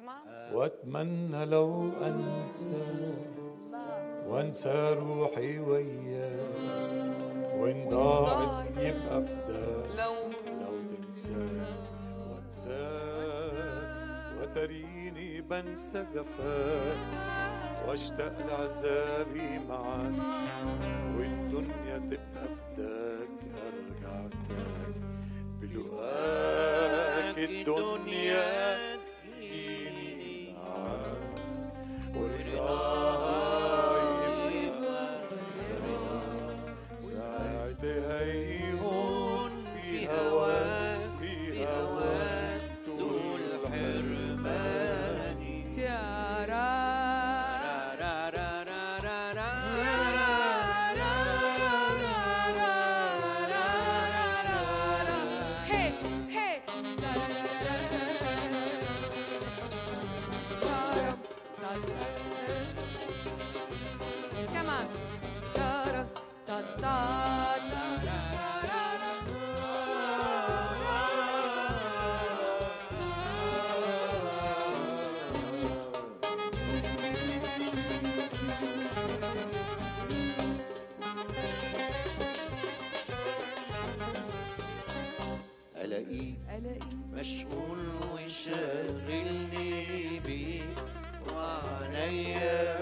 كمان واتمنى لو انسى وانسى روحي وياك وان ضاعت يبقى فداك لو لو تنساك وانساك وتريني بنسى جفاك واشتاق لعذابي معاك والدنيا تبقى فداك ارجع تاني بلقاك الدنيا تجيني معاك ورضاها يبقى ساعتها هيهون في هواك في هواك طول حرماني تيارا هي هي كمان ألاقيك ألاقي مشغول وشاغلني بيك وعليا